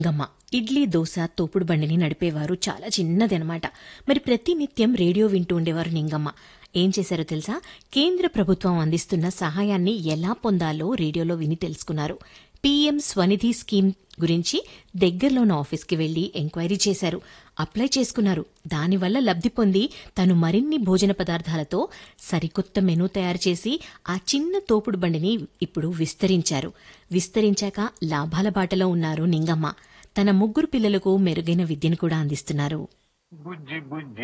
గమ్మ ఇడ్లీ దోశ తోపుడు బండిని నడిపేవారు చాలా చిన్నది అనమాట మరి ప్రతి నిత్యం రేడియో వింటూ ఉండేవారు నింగమ్మ ఏం చేశారో తెలుసా కేంద్ర ప్రభుత్వం అందిస్తున్న సహాయాన్ని ఎలా పొందాలో రేడియోలో విని తెలుసుకున్నారు పీఎం స్వనిధి స్కీమ్ గురించి దగ్గరలోని ఆఫీస్కి వెళ్లి ఎంక్వైరీ చేశారు అప్లై చేసుకున్నారు దానివల్ల లబ్ధి పొంది తను మరిన్ని భోజన పదార్థాలతో సరికొత్త మెనూ తయారు చేసి ఆ చిన్న తోపుడు బండిని ఇప్పుడు విస్తరించారు విస్తరించాక లాభాల బాటలో ఉన్నారు నింగమ్మ తన ముగ్గురు పిల్లలకు మెరుగైన విద్యను కూడా అందిస్తున్నారు బుజ్జి బుజ్జి